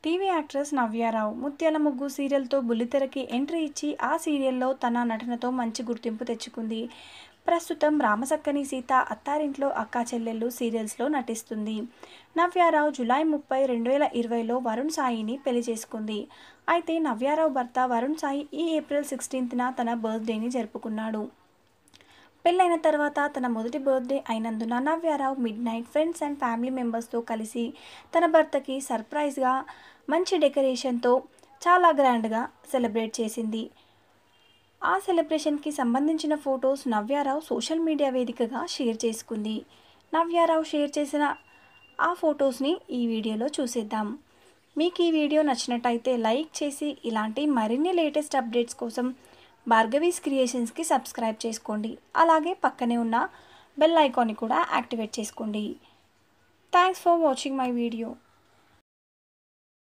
TV actress నవ్యారావు ముత్యాల ముగ్గు సీరియల్తో బుల్లితెరకి entry ఇచ్చి ఆ సీరియల్లో తన నటనతో మంచి గుర్తింపు తెచ్చుకుంది ప్రస్తుతం రామసక్కని సీత అత్తారింట్లో అక్కా చెల్లెళ్ళు సీరియల్స్లో నటిస్తుంది నవ్యారావు జులై ముప్పై రెండు వేల ఇరవైలో వరుణ్ సాయిని పెళ్లి చేసుకుంది అయితే నవ్యారావు భర్త వరుణ్ సాయి ఈ ఏప్రిల్ సిక్స్టీన్త్న తన బర్త్డేని జరుపుకున్నాడు పెళ్ళైన తర్వాత తన మొదటి బర్త్డే అయినందున Navya Rao midnight friends and family మెంబర్స్తో కలిసి తన భర్తకి సర్ప్రైజ్గా మంచి డెకరేషన్తో చాలా గ్రాండ్గా సెలబ్రేట్ చేసింది ఆ సెలబ్రేషన్కి సంబంధించిన ఫొటోస్ నవ్యారావు సోషల్ మీడియా వేదికగా షేర్ చేసుకుంది నవ్యారావు షేర్ చేసిన ఆ ఫొటోస్ని ఈ వీడియోలో చూసేద్దాం మీకు ఈ వీడియో నచ్చినట్టయితే లైక్ చేసి ఇలాంటి మరిన్ని లేటెస్ట్ అప్డేట్స్ కోసం భార్గవీస్ క్రియేషన్స్కి సబ్స్క్రైబ్ చేసుకోండి అలాగే పక్కనే ఉన్న బెల్ ఐకాన్ని కూడా యాక్టివేట్ చేసుకోండి thanks for watching my video